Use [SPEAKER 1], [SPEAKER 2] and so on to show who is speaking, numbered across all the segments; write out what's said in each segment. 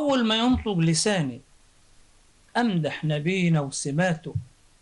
[SPEAKER 1] وأول ما ينطق لساني أمدح نبينا وسماته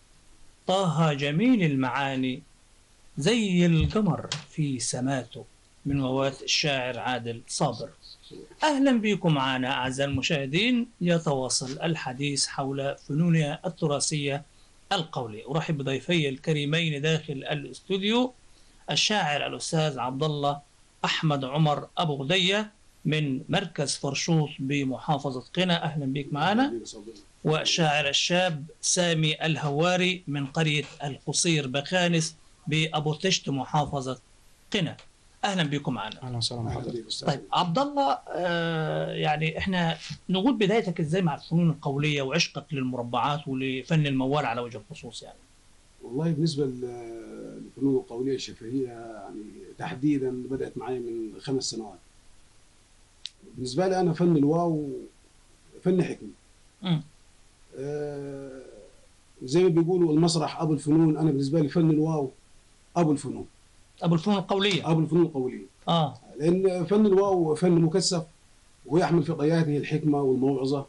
[SPEAKER 1] طه جميل المعاني زي القمر في سماته من موات الشاعر عادل صابر أهلا بكم معنا أعزائي المشاهدين يتواصل الحديث حول فنوننا التراثية القولية أرحب بضيفي الكريمين داخل الاستوديو الشاعر الأستاذ عبد الله أحمد عمر أبو غدية من مركز فرشوط بمحافظة قنا أهلا بك معنا والشاعر الشاب سامي الهواري من قرية القصير بخانس بأبو تشت محافظة قنا أهلا بكم معنا
[SPEAKER 2] اهلا وسهلا بحضرتك استاذ
[SPEAKER 1] طيب عبد الله آه يعني احنا نقول بدايتك ازاي مع الفنون القوليه وعشقك للمربعات ولفن الموال على وجه الخصوص يعني
[SPEAKER 3] والله بالنسبه لل- للفنون القوليه الشفهيه يعني تحديدا بدات معي من خمس سنوات. بالنسبه لي انا فن الواو فن حكمه.
[SPEAKER 1] مم.
[SPEAKER 3] آه، زي ما بيقولوا المسرح ابو الفنون انا بالنسبه لي فن الواو ابو الفنون
[SPEAKER 1] ابو الفنون القوليه
[SPEAKER 3] ابو الفنون القوليه
[SPEAKER 1] اه
[SPEAKER 3] لان فن الواو فن مكثف ويحمل في طياته الحكمه والموعظه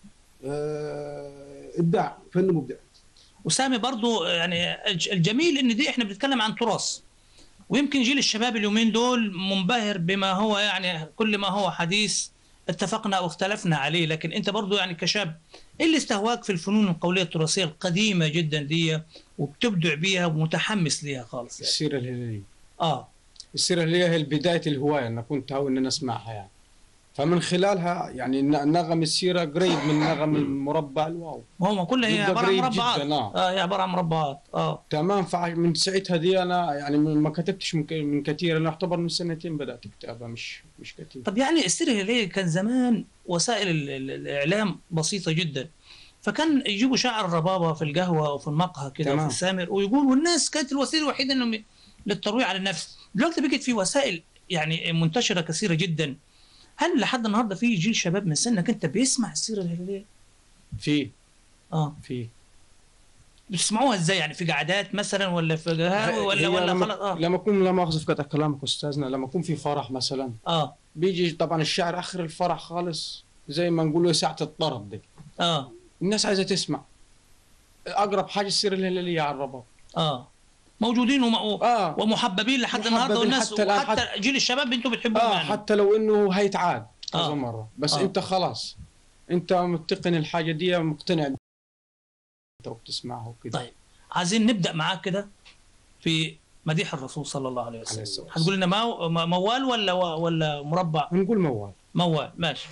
[SPEAKER 3] آه، ابداع فن مبدع
[SPEAKER 1] وسامي برضو يعني الج- الجميل ان دي احنا بنتكلم عن تراث ويمكن جيل الشباب اليومين دول منبهر بما هو يعني كل ما هو حديث اتفقنا او اختلفنا عليه لكن انت برضو يعني كشاب ايه اللي استهواك في الفنون القوليه التراثيه القديمه جدا دي وبتبدع بيها ومتحمس ليها خالص يعني.
[SPEAKER 2] السيره الهلاليه
[SPEAKER 1] اه
[SPEAKER 2] السيره الهلاليه هي بدايه الهوايه انا كنت هاوي ان انا اسمعها يعني فمن خلالها يعني ن- نغم السيره قريب من نغم المربع الواو
[SPEAKER 1] وهم كلها هي
[SPEAKER 2] يبقى
[SPEAKER 1] عباره عن
[SPEAKER 2] قريب
[SPEAKER 1] مربعات
[SPEAKER 2] جداً، آه.
[SPEAKER 1] اه هي عباره عن مربعات اه
[SPEAKER 2] تمام فمن ساعتها دي انا يعني ما كتبتش من ك- من كثير انا اعتبر من سنتين بدات كتابه مش مش كثير
[SPEAKER 1] طب يعني السيره الهلاليه كان زمان وسائل ال- ال- الاعلام بسيطه جدا فكان يجيبوا شاعر الربابه في القهوه او في المقهى كده
[SPEAKER 2] تمام.
[SPEAKER 1] في السامر ويقول والناس كانت الوسيله الوحيده انهم ي- للترويع على النفس دلوقتي بقت في وسائل يعني منتشره كثيره جدا هل لحد النهارده في جيل شباب من سنك انت بيسمع السيره الهلاليه؟
[SPEAKER 2] في
[SPEAKER 1] اه
[SPEAKER 2] في
[SPEAKER 1] بتسمعوها ازاي يعني في قعدات مثلا ولا في قهاوي ولا
[SPEAKER 2] هي
[SPEAKER 1] ولا
[SPEAKER 2] لما,
[SPEAKER 1] خلاص اه
[SPEAKER 2] لما اكون لا مؤاخذه في قطع كلامك استاذنا لما اكون في فرح مثلا
[SPEAKER 1] اه
[SPEAKER 2] بيجي طبعا الشعر اخر الفرح خالص زي ما نقول ساعه الطرب دي
[SPEAKER 1] اه
[SPEAKER 2] الناس عايزه تسمع اقرب حاجه السيره الهلاليه على الرباب
[SPEAKER 1] اه موجودين وم...
[SPEAKER 2] اه
[SPEAKER 1] ومحببين لحد النهارده
[SPEAKER 2] محببين
[SPEAKER 1] والناس
[SPEAKER 2] حتى الآن،
[SPEAKER 1] وحتى جيل الشباب انتم بتحبوهم
[SPEAKER 2] اه
[SPEAKER 1] يعني.
[SPEAKER 2] حتى لو انه هيتعاد كذا
[SPEAKER 1] آه.
[SPEAKER 2] مره بس
[SPEAKER 1] آه.
[SPEAKER 2] انت خلاص انت متقن الحاجه دي مقتنع بيها انت وبتسمعها وكده
[SPEAKER 1] طيب عايزين نبدا معاك كده في مديح الرسول صلى الله عليه
[SPEAKER 2] عليه
[SPEAKER 1] وسلم
[SPEAKER 2] الصلاة والسلام.
[SPEAKER 1] هتقول لنا مو... م- موال ولا ولا مربع
[SPEAKER 2] نقول موال
[SPEAKER 1] موال ماشي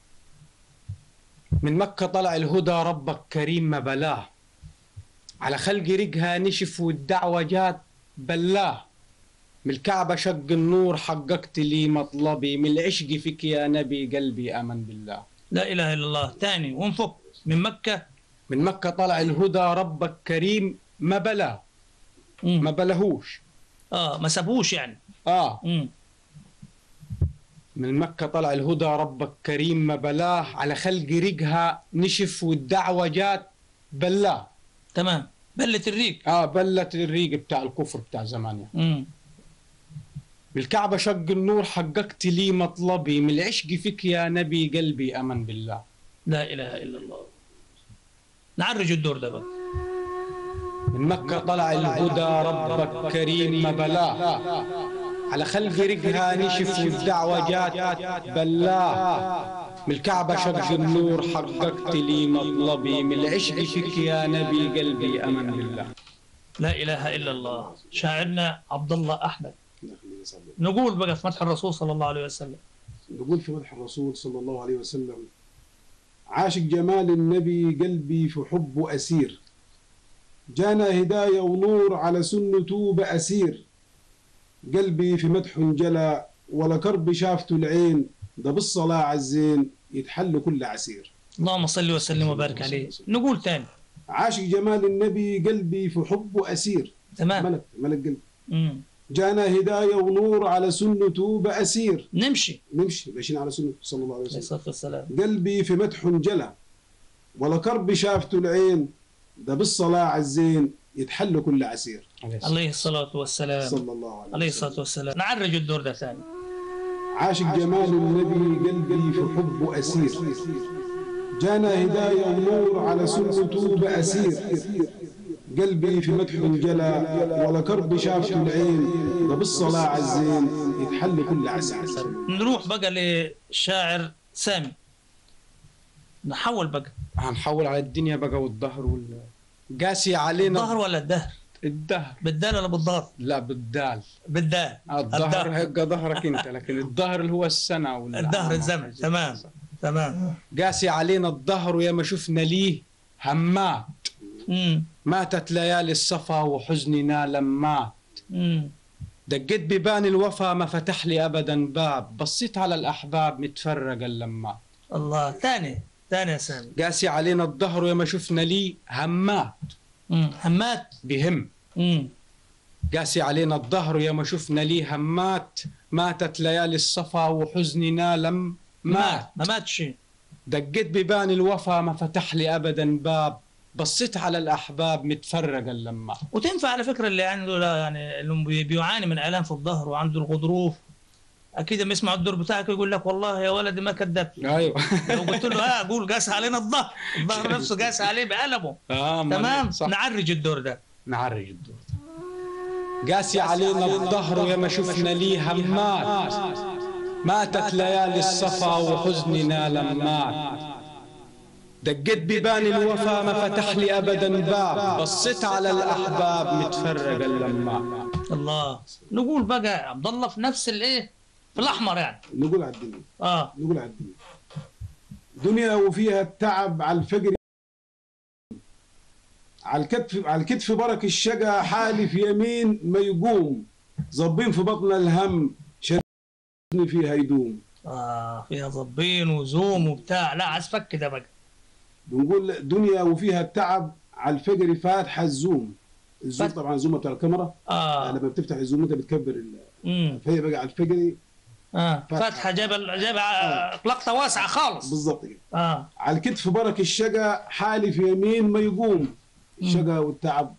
[SPEAKER 2] من مكة طلع الهدى ربك كريم ما بلاه على خلق رجها نشف والدعوة جات بلاه من الكعبة شق النور حققت لي مطلبي من العشق فيك يا نبي قلبي آمن بالله
[SPEAKER 1] لا اله الا الله تاني ونفك من مكه
[SPEAKER 2] من مكة طلع الهدى ربك كريم ما بلاه
[SPEAKER 1] مم.
[SPEAKER 2] ما بلهوش
[SPEAKER 1] اه ما سابوش يعني
[SPEAKER 2] آه
[SPEAKER 1] مم.
[SPEAKER 2] من مكة طلع الهدى ربك كريم ما بلاه على خلق رجها نشف والدعوة جات بلاه
[SPEAKER 1] تمام بلت الريق
[SPEAKER 2] آه بلت الريق بتاع الكفر بتاع زمان يعني.
[SPEAKER 1] مم.
[SPEAKER 2] بالكعبة شق النور حققت لي مطلبي من العشق فيك يا نبي قلبي أمن بالله
[SPEAKER 1] لا اله الا الله نعرج الدور ده بقى
[SPEAKER 2] من مكة طلع الهدى ربك كريم ما بلاه على خلق رجها نشف والدعوة جات بلاه من الكعبة شق النور حققت لي مطلبي من العشق فيك يا نبي قلبي أمن بالله
[SPEAKER 1] لا اله الا الله شاعرنا عبد الله احمد
[SPEAKER 3] الله يخليك يا صاحبي.
[SPEAKER 1] نقول بقى في مدح الرسول صلى الله عليه وسلم
[SPEAKER 3] نقول في مدح الرسول صلى الله عليه وسلم عاشق جمال النبي قلبي في حبه أسير جانا هداية ونور على سنته بأسير قلبي في مدح جلى ولا كرب شافته العين ده بالصلاة عالزين يتحل كل عسير
[SPEAKER 1] اللهم صل وسلم وبارك عليه نقول تاني
[SPEAKER 3] عاشق جمال النبي قلبي في حبه أسير
[SPEAKER 1] تمام
[SPEAKER 3] ملك ملك قلبي
[SPEAKER 1] مم.
[SPEAKER 3] جانا هداية ونور على سنته بأسير
[SPEAKER 1] نمشي
[SPEAKER 3] نمشي ماشيين على سنته صلى الله عليه
[SPEAKER 1] عليه
[SPEAKER 3] وسلم
[SPEAKER 1] الصلاه والسلام
[SPEAKER 3] قلبي في مدح جلى ولا كرب شافته العين ده بالصلاة عالزين يتحل كل عسير
[SPEAKER 1] عليه الصلاه والسلام
[SPEAKER 3] صلى الله عليه,
[SPEAKER 1] عليه
[SPEAKER 3] وسلم
[SPEAKER 1] الصلاه والسلام نعرج الدور ده ثاني
[SPEAKER 3] عاشق جمال النبي قلبي في حبه أسير جانا هداية ونور على سنة توبة أسير قلبي في مدح جلا ولا كرب شافته العين ده بالصلاة على الزين يتحل كل عسل
[SPEAKER 1] نروح بقى للشاعر سامي نحول بقى
[SPEAKER 2] هنحول على الدنيا بقى والظهر وال قاسي علينا
[SPEAKER 1] الظهر ولا الدهر
[SPEAKER 2] الدهر
[SPEAKER 1] بالدال ولا بالظهر
[SPEAKER 2] لا بالدال
[SPEAKER 1] بالدال
[SPEAKER 2] الظهر هيبقى ظهرك انت لكن الظهر اللي هو السنة ولا
[SPEAKER 1] الدهر الزمن تمام تمام
[SPEAKER 2] قاسي علينا الظهر ويا ما شفنا ليه همات
[SPEAKER 1] امم
[SPEAKER 2] ماتت ليالي الصفا وحزننا لمات
[SPEAKER 1] امم
[SPEAKER 2] دقيت ببان الوفا ما فتح لي ابدا باب بصيت على الاحباب متفرق اللمات
[SPEAKER 1] الله ثاني ثاني يا سامي
[SPEAKER 2] قاسي علينا الظهر ويا ما شفنا ليه همات
[SPEAKER 1] امم همات
[SPEAKER 2] بهم
[SPEAKER 1] امم
[SPEAKER 2] قاسي علينا الظهر ويا ما شفنا ليه همات ماتت ليالي الصفا وحزننا لم مات
[SPEAKER 1] مات ما ماتش
[SPEAKER 2] دقيت ببان الوفا ما فتح لي ابدا باب بصيت على الاحباب متفرق اللمات
[SPEAKER 1] وتنفع على فكره اللي عنده لا يعني اللي بي- بيعاني من الام في الظهر وعنده الغضروف اكيد لما يسمع الدور بتاعك يقول لك والله يا ولدي ما كذبت
[SPEAKER 2] ايوه
[SPEAKER 1] لو قلت له ها قول قاس علينا الظهر الظهر نفسه قاس عليه بألمه
[SPEAKER 2] آه ما-
[SPEAKER 1] تمام
[SPEAKER 2] صح
[SPEAKER 1] نعرج الدور ده
[SPEAKER 2] نعرج الدور قاسي علينا الظهر ويا ما شفنا ليه همات ماتت ليالي الصفا وحزننا لمات دقيت ببان الوفا ما فتح لي ابدا باب بصيت على الاحباب متفرق اللمات
[SPEAKER 1] الله نقول بقى عبد الله في نفس الايه في الاحمر يعني
[SPEAKER 3] نقول على الدنيا
[SPEAKER 1] اه
[SPEAKER 3] نقول على الدنيا دنيا وفيها التعب على الفجر على الكتف على الكتف برك الشقا حالف يمين ما يقوم ظبين في بطن الهم شدني فيها يدوم
[SPEAKER 1] اه فيها ضبين وزوم وبتاع لا عايز فك ده بقى
[SPEAKER 3] بنقول دنيا وفيها التعب على الفجر فاتحه الزوم الزوم
[SPEAKER 1] فات-
[SPEAKER 3] طبعا زوم بتاع الكاميرا
[SPEAKER 1] اه
[SPEAKER 3] لما بتفتح الزوم انت بتكبر ال-
[SPEAKER 1] امم
[SPEAKER 3] فهي بقى على الفجر
[SPEAKER 1] اه
[SPEAKER 3] فاتحة.
[SPEAKER 1] فاتحه جايبه جايبه آه، لقطه واسعه خالص
[SPEAKER 3] بالضبط كده
[SPEAKER 1] اه
[SPEAKER 3] على الكتف برك الشقا حالف يمين ما يقوم الشقا والتعب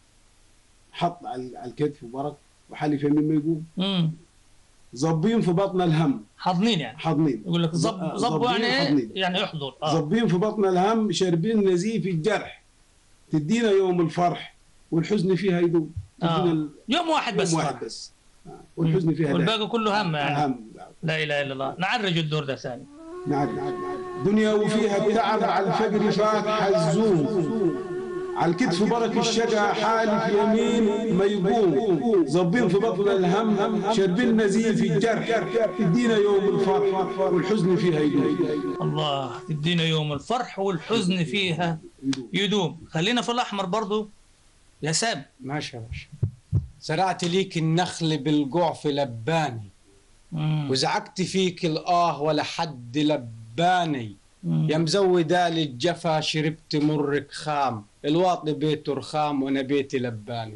[SPEAKER 3] حط على على الكتف برك وحالف يمين ما يقوم
[SPEAKER 1] امم
[SPEAKER 3] ظبين في بطن الهم
[SPEAKER 1] حاضنين يعني
[SPEAKER 3] حاضنين
[SPEAKER 1] يقول لك زب
[SPEAKER 3] آه،
[SPEAKER 1] زب
[SPEAKER 3] ظبين
[SPEAKER 1] يعني ايه
[SPEAKER 3] حاضنين.
[SPEAKER 1] يعني يحضر اه
[SPEAKER 3] ظبين في بطن الهم شاربين نزيف الجرح تدينا يوم الفرح والحزن فيها يدوم تدينا
[SPEAKER 1] آه.
[SPEAKER 3] ال-
[SPEAKER 1] يوم واحد بس
[SPEAKER 3] يوم واحد
[SPEAKER 1] فرح.
[SPEAKER 3] بس آه. والحزن فيها داعي.
[SPEAKER 1] والباقي كله هم يعني
[SPEAKER 3] هم
[SPEAKER 1] لا اله الا الله نعرج الدور ده ثاني
[SPEAKER 3] نعم دنيا وفيها التعب على الفجر فاتحة الزوم على الكتف برك الشقا حالف يمين ما يقوم ظبين في بطن الهم شربين نزيف الجرح تدينا يوم الفرح والحزن فيها يدوم
[SPEAKER 1] الله تدينا يوم الفرح والحزن فيها
[SPEAKER 3] يدوم
[SPEAKER 1] يدوم خلينا في الاحمر برضو يا سام
[SPEAKER 2] ماشي يا باشا زرعت ليك النخل بالجعف لباني
[SPEAKER 1] مم.
[SPEAKER 2] وزعقت فيك الآه ولا حد لباني
[SPEAKER 1] مم.
[SPEAKER 2] يا مزودة للجفا شربت مرك خام الواطي بيته رخام وانا بيتي لباني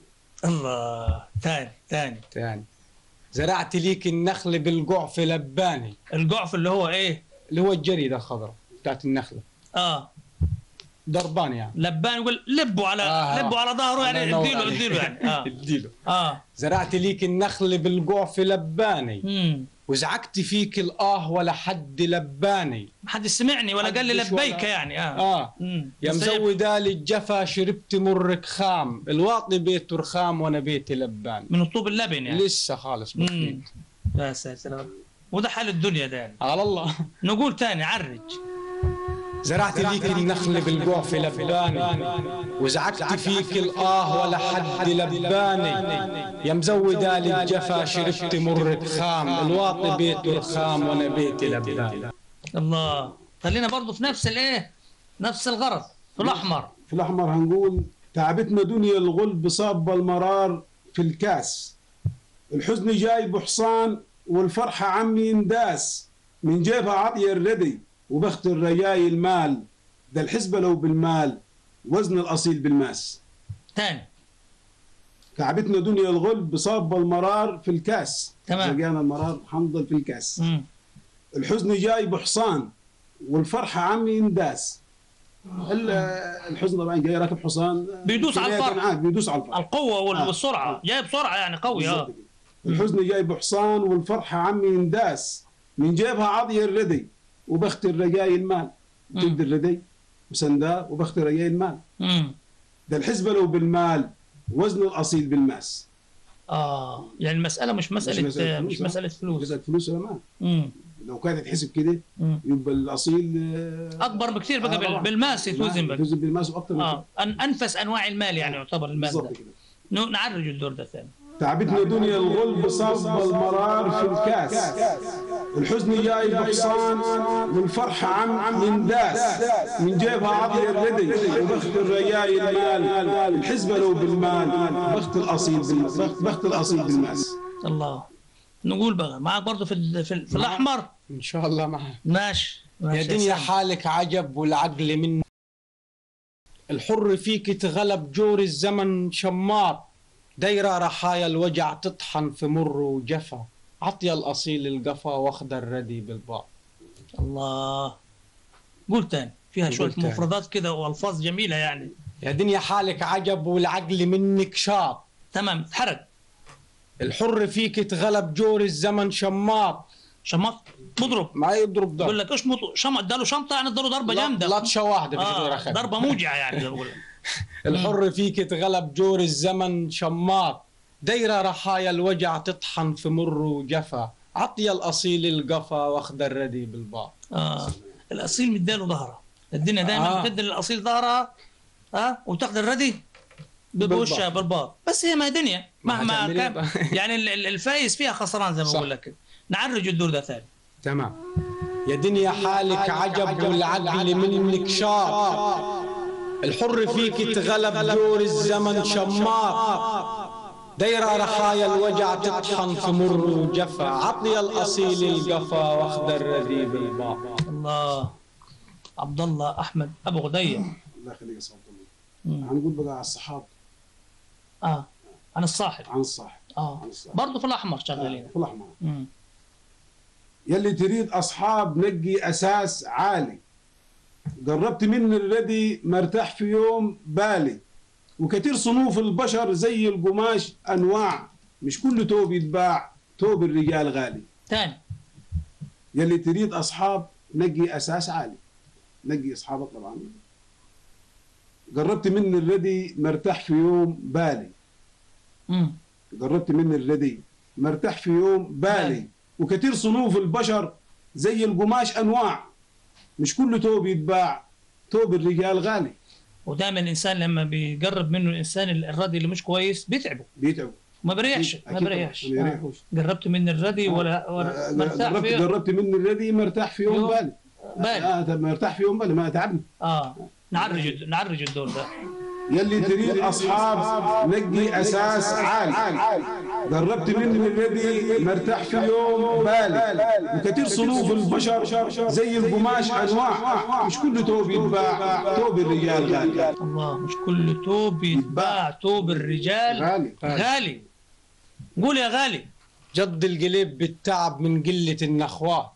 [SPEAKER 1] الله ثاني ثاني
[SPEAKER 2] تاني زرعت ليك النخل بالجعف لباني
[SPEAKER 1] الجعف اللي هو ايه
[SPEAKER 2] اللي هو الجريدة الخضراء بتاعت النخلة
[SPEAKER 1] اه
[SPEAKER 2] ضربان يعني
[SPEAKER 1] لبان يقول لبوا على
[SPEAKER 2] آه.
[SPEAKER 1] لبوا على ظهره
[SPEAKER 2] الله
[SPEAKER 1] يعني
[SPEAKER 2] ينور
[SPEAKER 1] اديله
[SPEAKER 2] عليك.
[SPEAKER 1] اديله يعني اه
[SPEAKER 2] اديله
[SPEAKER 1] اه
[SPEAKER 2] زرعت ليك النخل بالجعف لباني
[SPEAKER 1] امم
[SPEAKER 2] وزعقت فيك الآه ولا حد لباني
[SPEAKER 1] ما حد سمعني ولا قال لي
[SPEAKER 2] حدش
[SPEAKER 1] لبيك
[SPEAKER 2] ولا-
[SPEAKER 1] يعني اه
[SPEAKER 2] آه
[SPEAKER 1] مم.
[SPEAKER 2] يا
[SPEAKER 1] بس هي
[SPEAKER 2] مزودة للجفا شربت مرك خام الواطي بيته رخام وانا بيتي لباني
[SPEAKER 1] من الطوب اللبن يعني
[SPEAKER 2] لسه خالص
[SPEAKER 1] مم.
[SPEAKER 2] بخيل
[SPEAKER 1] يا ساتر وده حال الدنيا ده يعني
[SPEAKER 2] على الله
[SPEAKER 1] نقول تاني عرج
[SPEAKER 2] زرعت ليك النخل بالجعف لباني وزعقت فيك الآه ولا حد لباني يا مزودة للجفا شربت مرك خام الواطي بيته رخام وانا بيتي لباني
[SPEAKER 1] الله خلينا برضو في نفس الايه نفس الغرض في الاحمر
[SPEAKER 3] في الأحمر هنقول تعبتنا دنيا الغلب صاب المرار في الكاس الحزن جاي بحصان والفرحة عمي انداس من جيبها عطية الردي وبخت الرجاي المال ده الحسبة لو بالمال وزن الأصيل بالماس
[SPEAKER 1] تاني
[SPEAKER 3] تعبتنا دنيا الغلب صاب المرار في الكاس
[SPEAKER 1] تمام.
[SPEAKER 3] لقينا المرار حنظل في الكاس
[SPEAKER 1] مم.
[SPEAKER 3] الحزن جاي بحصان والفرحة عمي انداس ال- الحزن طبعا جاي راكب حصان
[SPEAKER 1] بيدوس على
[SPEAKER 3] كناية
[SPEAKER 1] الفرح.
[SPEAKER 3] معاك بيدوس على الفرح
[SPEAKER 1] القوه وال-
[SPEAKER 3] آه.
[SPEAKER 1] والسرعه
[SPEAKER 3] آه.
[SPEAKER 1] جاي بسرعه يعني قوي اه
[SPEAKER 3] بالضبط كده. الحزن جاي بحصان والفرحة عمي انداس من جيبها عضي الردي وبخت الرجاي المال
[SPEAKER 1] مم.
[SPEAKER 3] جلد الردي وسنداء وبخت رياء المال
[SPEAKER 1] مم.
[SPEAKER 3] ده الحسبة لو بالمال وزنه الأصيل بالماس
[SPEAKER 1] اه يعني المساله مش مساله مش مساله فلوس, مش مسألة فلوس.
[SPEAKER 3] مسألة فلوس ولا مال
[SPEAKER 1] مم.
[SPEAKER 3] لو كانت تحسب كده
[SPEAKER 1] مم.
[SPEAKER 3] يبقى الأصيل آه،
[SPEAKER 1] اكبر بكثير بقى
[SPEAKER 3] آه
[SPEAKER 1] بال-
[SPEAKER 3] طبعاً.
[SPEAKER 1] بالماس يتوزن بقى
[SPEAKER 3] يتوزن بالماس وأكثر من
[SPEAKER 1] اه أن انفس انواع المال يعني يعتبر المال
[SPEAKER 3] بالضبط
[SPEAKER 1] ده
[SPEAKER 3] كده
[SPEAKER 1] ن- نعرج الدور ده ثاني
[SPEAKER 3] تعبتنا دنيا الغلب صب المرار في الكاس الحزن جاي بحصان والفرح عم من داس من جيبها عطي الردي وبخت الرياي المال الحزبة لو بالمال بخت الأصيل بالماس بخت الأصيل بالماس
[SPEAKER 1] الله نقول بقى معك برضه في ال- في, ال- في
[SPEAKER 2] معك.
[SPEAKER 1] الاحمر
[SPEAKER 2] ان شاء الله معه
[SPEAKER 1] ماشي ماشي
[SPEAKER 2] يا دنيا
[SPEAKER 1] سلام.
[SPEAKER 2] حالك عجب والعقل من الحر فيك تغلب جور الزمن شمار دايرة رحايا الوجع تطحن في مر وجفا عطيا الأصيل القفا واخد الردي بالباء
[SPEAKER 1] الله قول تاني فيها شويه
[SPEAKER 2] قول تاني.
[SPEAKER 1] مفردات كده والفاظ جميله يعني
[SPEAKER 2] يا دنيا حالك عجب والعقل منك شاط
[SPEAKER 1] تمام اتحرك
[SPEAKER 2] الحر فيك تغلب جور الزمن شمار
[SPEAKER 1] شمط بضرب
[SPEAKER 2] ما يضرب
[SPEAKER 1] بقول
[SPEAKER 2] ده
[SPEAKER 1] لك اشمط شمط اداله شنطه يعني اداله ضربه جامده
[SPEAKER 2] لطشة واحدة
[SPEAKER 1] آه
[SPEAKER 2] بتقدر أخذ.
[SPEAKER 1] ضربه موجعه يعني زي ما بقول لك
[SPEAKER 2] الحر فيك تغلب جور الزمن شمار دايرة رحايا الوجع تطحن في مر وجفا عطيا الأصيل القفا واخد الردي بالباء
[SPEAKER 1] اه الاصيل مديله ظهره الدنيا دائما
[SPEAKER 2] آه.
[SPEAKER 1] آه. بتدي للاصيل ظهرها اه وتاخذ الردي بوشها بالباط بس هي ما دنيا
[SPEAKER 2] ما
[SPEAKER 1] مهما
[SPEAKER 2] هتعمل إيه
[SPEAKER 1] كان
[SPEAKER 2] بقى؟
[SPEAKER 1] يعني ال- ال- الفايز فيها خسران زي ما
[SPEAKER 2] صح.
[SPEAKER 1] بقول لك نعرج الدور ده ثاني
[SPEAKER 2] تمام يا دنيا حالك عجب والعقل منك شاط الحر فيك تغلب دور الزمن شمار دايرة رحايا الوجع تطحن في مر وجفا عطي الأصيل القفا واخد الردي بالباء
[SPEAKER 1] الله عبد الله احمد ابو غديه
[SPEAKER 3] الله يخليك يا صاحب الله
[SPEAKER 1] مم.
[SPEAKER 3] هنقول بقى على الصحاب
[SPEAKER 1] اه عن الصاحب
[SPEAKER 3] عن الصاحب
[SPEAKER 1] اه
[SPEAKER 3] عن الصاحب
[SPEAKER 1] برضه في الاحمر شغالين
[SPEAKER 3] في الأحمر
[SPEAKER 1] مم.
[SPEAKER 3] يلي تريد أصحاب نقي أساس عالي قربت من الردي مرتاح في يوم بالي وكثير صنوف البشر زي القماش أنواع مش كل توب يتباع توب الرجال غالي
[SPEAKER 1] ثاني
[SPEAKER 3] يلي تريد أصحاب نقي أساس عالي نقي أصحابك طبعا قربت من الردي مرتاح في يوم بالي
[SPEAKER 1] مم.
[SPEAKER 3] قربت من الردي مرتاح في يوم بالي
[SPEAKER 1] بالي.
[SPEAKER 3] وكثير صنوف البشر زي القماش انواع مش كل توب يتباع توب الرجال غالي
[SPEAKER 1] ودائما الانسان لما بيقرب منه الانسان الردي اللي مش كويس بيتعبه
[SPEAKER 3] بيتعب
[SPEAKER 1] ما بريحش ما
[SPEAKER 3] أكيد طبعاً،
[SPEAKER 1] بريحش
[SPEAKER 3] ما بيريحوش.
[SPEAKER 1] قربت من الردي ولا, ولا مرتاح
[SPEAKER 3] قربت
[SPEAKER 1] فيه
[SPEAKER 3] قربت من الردي مرتاح في يوم
[SPEAKER 1] يوم
[SPEAKER 3] بالي
[SPEAKER 1] بالي
[SPEAKER 3] آه طب مرتاح في يوم بالي ما تعبني
[SPEAKER 1] اه نعرج نعرج الدور ده
[SPEAKER 3] يلي تريد اصحاب نقي اساس عالي قربت من الردي مرتاح في يوم بالي وكثير صنوف البشر زي القماش انواع مش كل توب يتباع توب الرجال غالي
[SPEAKER 1] الله مش كل توب يتباع توب الرجال
[SPEAKER 3] غالي
[SPEAKER 1] غالي قول يا غالي
[SPEAKER 2] جد القليب بالتعب من قلة النخوات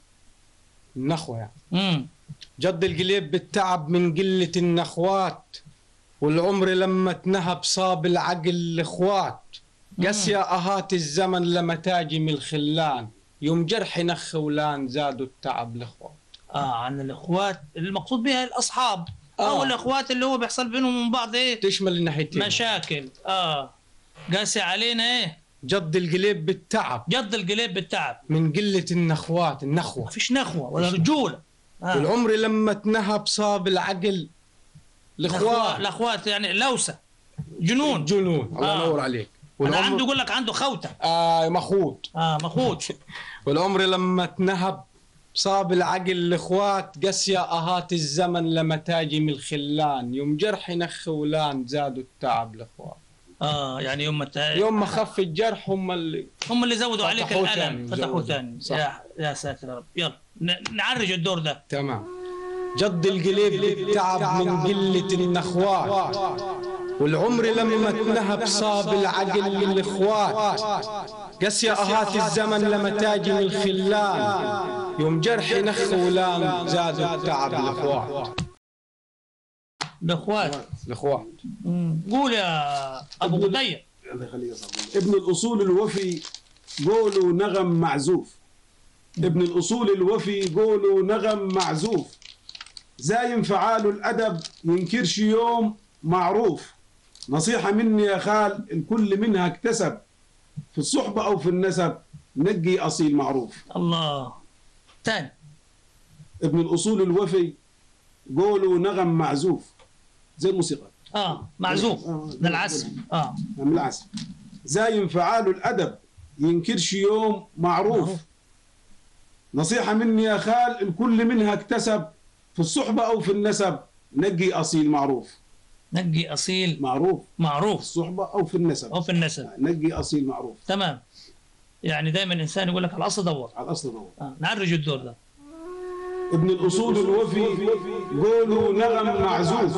[SPEAKER 2] النخوة يعني
[SPEAKER 1] امم
[SPEAKER 2] جد القليب بالتعب من قلة النخوات والعمر لما تنهب صاب العقل الاخوات قسيا اهات الزمن لما تاجم الخلان يوم جرح نخ ولان زادوا التعب الاخوات
[SPEAKER 1] اه عن الاخوات المقصود بها الاصحاب او
[SPEAKER 2] آه.
[SPEAKER 1] الاخوات اللي هو بيحصل بينهم من بعض ايه
[SPEAKER 2] تشمل الناحيتين
[SPEAKER 1] مشاكل اه قاسي علينا ايه
[SPEAKER 2] جد القليب بالتعب
[SPEAKER 1] جد القليب بالتعب
[SPEAKER 2] من قلة النخوات
[SPEAKER 1] ما
[SPEAKER 2] النخوة
[SPEAKER 1] فيش نخوه ولا رجوله آه.
[SPEAKER 2] والعمر لما تنهب صاب العقل
[SPEAKER 1] الاخوات
[SPEAKER 2] الاخوات
[SPEAKER 1] الاخوات يعني لوسه جنون
[SPEAKER 2] جنون الله
[SPEAKER 1] آه.
[SPEAKER 2] ينور عليك
[SPEAKER 1] انا عنده
[SPEAKER 2] والعمر
[SPEAKER 1] يقول لك عنده خوته
[SPEAKER 2] آه مخوت
[SPEAKER 1] اه مخوت
[SPEAKER 2] والعمر لما تنهب صاب العقل الاخوات قسيا اهات الزمن لما تاجم الخلان يوم جرح نخ ولان زادوا التعب الاخوات
[SPEAKER 1] اه يعني يوم مت...
[SPEAKER 2] يوم ما خف الجرح هم اللي
[SPEAKER 1] هم اللي زودوا عليك
[SPEAKER 2] فتحوه
[SPEAKER 1] الالم
[SPEAKER 2] تاني،
[SPEAKER 1] فتحوه
[SPEAKER 2] زودوا.
[SPEAKER 1] ثاني
[SPEAKER 2] صح.
[SPEAKER 1] يا يا ساتر يا رب يلا ن- نعرج الدور ده
[SPEAKER 2] تمام جد القليب بالتعب من قلة النخوات والعمر لما تنهب صاب العقل للاخوات قسيا اهات الزمن لما تاجم الخلان يوم جرح نخ ولان زادوا التعب الاخوات
[SPEAKER 1] الاخوات
[SPEAKER 2] الاخوات
[SPEAKER 1] مم. قول يا ابو غدير
[SPEAKER 3] الله يخليك يا صاحبي ابن الاصول الوفي قولوا نغم معزوف ابن الاصول الوفي قولوا نغم معزوف زايم فعال الأدب ينكرش يوم معروف نصيحة مني يا خال الكل منها اكتسب في الصحبة أو في النسب نقي أصيل معروف
[SPEAKER 1] الله تاني
[SPEAKER 3] ابن الأصول الوفي قولوا نغم معزوف زي الموسيقى
[SPEAKER 1] اه معزوف من العزف اه
[SPEAKER 3] من العزف زايم فعال الأدب ينكرش يوم معروف
[SPEAKER 1] معروف.
[SPEAKER 3] نصيحة مني يا خال الكل منها اكتسب في الصحبة أو في النسب نقي أصيل معروف
[SPEAKER 1] نقي اصيل
[SPEAKER 3] معروف في
[SPEAKER 1] معروف
[SPEAKER 3] الصحبة أو في النسب
[SPEAKER 1] او في النسب
[SPEAKER 3] نقي أصيل معروف
[SPEAKER 1] تمام يعني دائما الانسان يقول لك على الاصل دور
[SPEAKER 3] على الأصل هو
[SPEAKER 1] آه. نعرج الدور ده
[SPEAKER 3] ابن الأصول الوفي قولوا نغم معزوف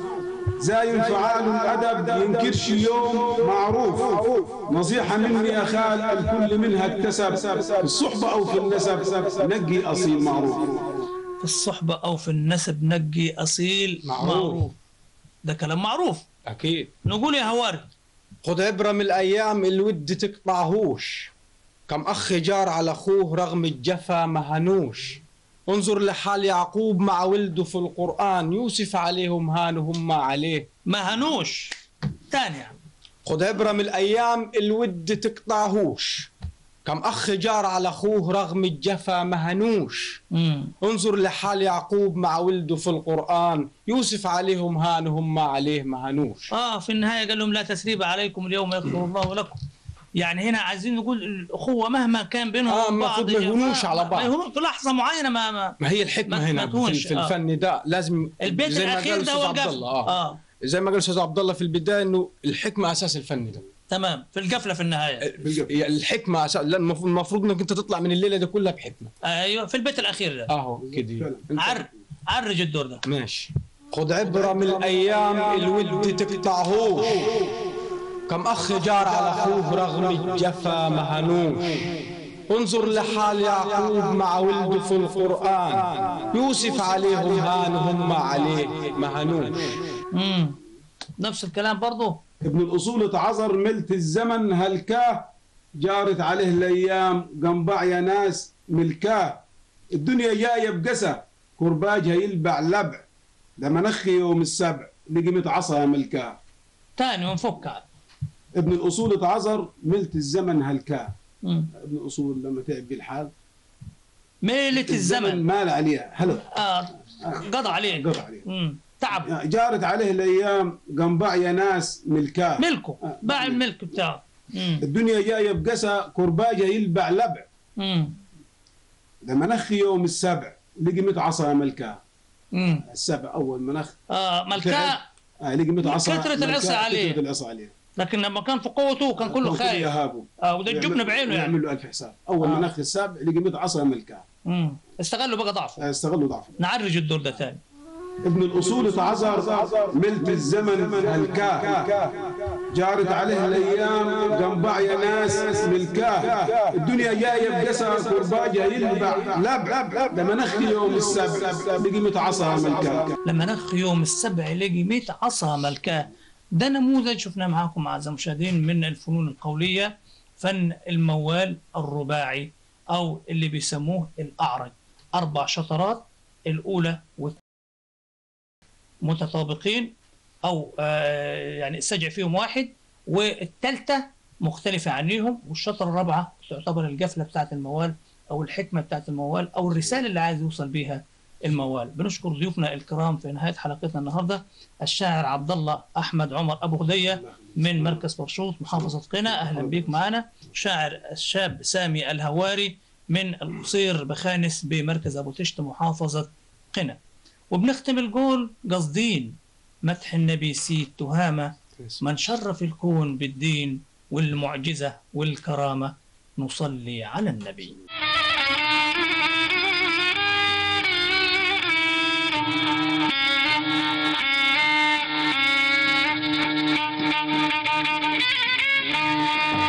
[SPEAKER 3] زايم فعال الأدب ينكرش يوم معروف نصيحة مني يا خال الكل منها اكتسب في الصحبة أو في النسب نقي أصيل معروف
[SPEAKER 1] في الصحبه او في النسب نقي اصيل
[SPEAKER 2] معروف.
[SPEAKER 1] معروف ده كلام معروف
[SPEAKER 2] أكيد
[SPEAKER 1] نقول يا هواري
[SPEAKER 2] خد عبرة من الأيام الود تقطعهوش كم أخ جار على أخوه رغم الجفا مهنوش انظر لحال يعقوب مع ولده في القرآن يوسف عليهم هان وهم عليه
[SPEAKER 1] ما هنوش تاني يعني.
[SPEAKER 2] خد عبرة من الأيام الود تقطعهوش كم أخ جار على أخوه رغم الجفا مهنوش
[SPEAKER 1] مم.
[SPEAKER 2] انظر لحال يعقوب مع ولده في القرآن يوسف عليهم هان وهم عليه مهنوش
[SPEAKER 1] اه في النهايه قال لهم لا تسريب عليكم اليوم يغفر الله لكم يعني هنا عايزين نقول الاخوه مهما كان بينهم
[SPEAKER 2] آه،
[SPEAKER 1] وبين بعض
[SPEAKER 2] المفروض ما يهونوش على بعض.
[SPEAKER 1] ما يهونوش في لحظه معينه ما, ما
[SPEAKER 2] ما هي الحكمة
[SPEAKER 1] ما-
[SPEAKER 2] هنا
[SPEAKER 1] ما تهونش،
[SPEAKER 2] في, في
[SPEAKER 1] آه.
[SPEAKER 2] الفن ده لازم
[SPEAKER 1] البيت
[SPEAKER 2] زي ما قال
[SPEAKER 1] الاخير ده
[SPEAKER 2] أستاذ
[SPEAKER 1] هو
[SPEAKER 2] عبد
[SPEAKER 1] القفل
[SPEAKER 2] الله آه.
[SPEAKER 1] اه
[SPEAKER 2] زي ما قال استاذ عبد الله في البدايه انه الحكمه اساس الفن ده
[SPEAKER 1] تمام في القفله في النهايه
[SPEAKER 3] بالقفل.
[SPEAKER 2] يعني الحكمه أساس... لا المفروض المفروض انك انت تطلع من الليله دي كلها بحكمه
[SPEAKER 1] ايوه في البيت الاخير ده
[SPEAKER 2] اهو كده
[SPEAKER 3] فعلا.
[SPEAKER 2] أنت-
[SPEAKER 1] عر عرج الدور ده
[SPEAKER 2] ماشي خد عبره من الايام الود تقطعهوش كم اخ جار على اخوه رغم الجفا مهنوش انظر لحال يعقوب مع ولده في القرآن يوسف عليهم هان هم عليه مهنوش
[SPEAKER 1] امم نفس الكلام برضه
[SPEAKER 3] ابن الأصول تعذر ملت الزمن هلكاه جارت عليه الأيام قنبع يا ناس ملكاه الدنيا جاية بقسى كرباجها يلبع لبع لما نخي يوم السبع لقمت عصا ملكاه
[SPEAKER 1] تاني ونفك عاد.
[SPEAKER 3] ابن الأصول تعذر ملت الزمن هلكاه
[SPEAKER 1] مم.
[SPEAKER 3] ابن الأصول لما تعب بالحال
[SPEAKER 1] ميلة الزمن
[SPEAKER 3] مال عليها هلا
[SPEAKER 1] اه قضى عليه
[SPEAKER 3] قضى عليه
[SPEAKER 1] مم. تعب
[SPEAKER 3] جارت عليه الأيام قنبع يا ناس ملكاه
[SPEAKER 1] ملكه
[SPEAKER 3] آه.
[SPEAKER 1] باع الملك بتاعه مم.
[SPEAKER 3] الدنيا جاية بقسى كرباجها يلبع لبع
[SPEAKER 1] مم.
[SPEAKER 3] لما نخي يوم السبع لقمت عصا ملكاه
[SPEAKER 1] مم.
[SPEAKER 3] السبع اول ما نخ
[SPEAKER 1] آه ملكاء
[SPEAKER 3] آه لقمت عصا
[SPEAKER 1] كثرة
[SPEAKER 3] ملكاه،
[SPEAKER 1] العصا عليه.
[SPEAKER 3] كثرة العصا عليه
[SPEAKER 1] لكن لما كان في قوته كان كله
[SPEAKER 3] كان
[SPEAKER 1] خايف
[SPEAKER 3] يهابه
[SPEAKER 1] اه وده الجبن بعينه يعني
[SPEAKER 3] يعمل له ألف حساب اول
[SPEAKER 1] آه.
[SPEAKER 3] ما نخ السبع لقمت عصا ملكاه
[SPEAKER 1] مم. استغلوا بقى ضعفه
[SPEAKER 3] آه، استغلوا ضعفه
[SPEAKER 1] نعرج الدور ده ثاني
[SPEAKER 3] ابن الأصول تعذر ملت الزمن هلكاه جارت عليه الأيام قنبع يا ناس ملكاه الدنيا جاية بقسى كرباجها يلبع لبع لما نخي يوم السبع لقمت عصا ملكاه
[SPEAKER 1] لما نخ يوم السبع لقي 100 عصا ملكاه ده نموذج شفناه معاكم اعزائي المشاهدين من الفنون القوليه فن الموال الرباعي او اللي بيسموه الاعرج اربع شطرات الاولى والثانيه متطابقين او آه يعني السجع فيهم واحد والثالثه مختلفه عنيهم والشطره الرابعه تعتبر القفله بتاعت الموال او الحكمه بتاعت الموال او الرساله اللي عايز يوصل بيها الموال بنشكر ضيوفنا الكرام في نهايه حلقتنا النهارده الشاعر عبد الله احمد عمر ابو غديه من مركز برشوط محافظه قنا اهلا بيك معنا شاعر الشاب سامي الهواري من القصير بخانس بمركز ابو تشت محافظه قنا وبنختم الجول قصدين مدح النبي سيد تهامه من شرف الكون بالدين والمعجزه والكرامه نصلي على النبي
[SPEAKER 4] Thank you.